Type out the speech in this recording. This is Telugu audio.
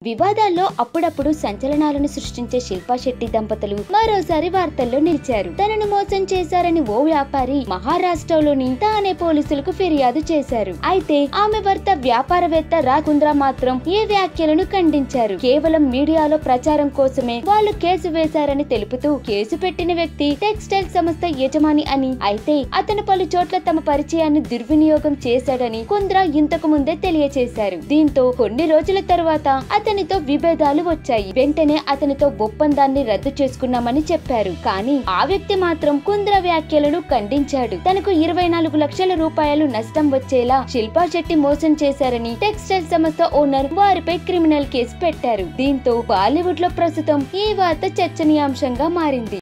వివాదాల్లో అప్పుడప్పుడు సంచలనాలను సృష్టించే శిల్పా శెట్టి దంపతులు మరోసారి వార్తల్లో నిలిచారు తనను మోసం చేశారని ఓ వ్యాపారి మహారాష్ట్రలోని తానే పోలీసులకు ఫిర్యాదు చేశారు అయితే ఆమె భర్త వ్యాపారవేత్త రాకుంద్రా మాత్రం ఈ వ్యాఖ్యలను ఖండించారు కేవలం మీడియాలో ప్రచారం కోసమే వాళ్ళు కేసు వేశారని తెలుపుతూ కేసు పెట్టిన వ్యక్తి టెక్స్టైల్ సంస్థ యజమాని అని అయితే అతను పలు చోట్ల తమ పరిచయాన్ని దుర్వినియోగం చేశాడని కుంద్రా ఇంతకు ముందే తెలియచేశారు దీంతో కొన్ని రోజుల తరువాత అతనితో విభేదాలు వచ్చాయి వెంటనే అతనితో ఒప్పందాన్ని రద్దు చేసుకున్నామని చెప్పారు కానీ ఆ వ్యక్తి మాత్రం కుంద్రా వ్యాఖ్యలను ఖండించాడు తనకు ఇరవై నాలుగు లక్షల రూపాయలు నష్టం వచ్చేలా శిల్పా శెట్టి మోసం చేశారని టెక్స్టైల్ సంస్థ ఓనర్ వారిపై క్రిమినల్ కేసు పెట్టారు దీంతో బాలీవుడ్ లో ప్రస్తుతం ఈ వార్త చర్చనీయాంశంగా మారింది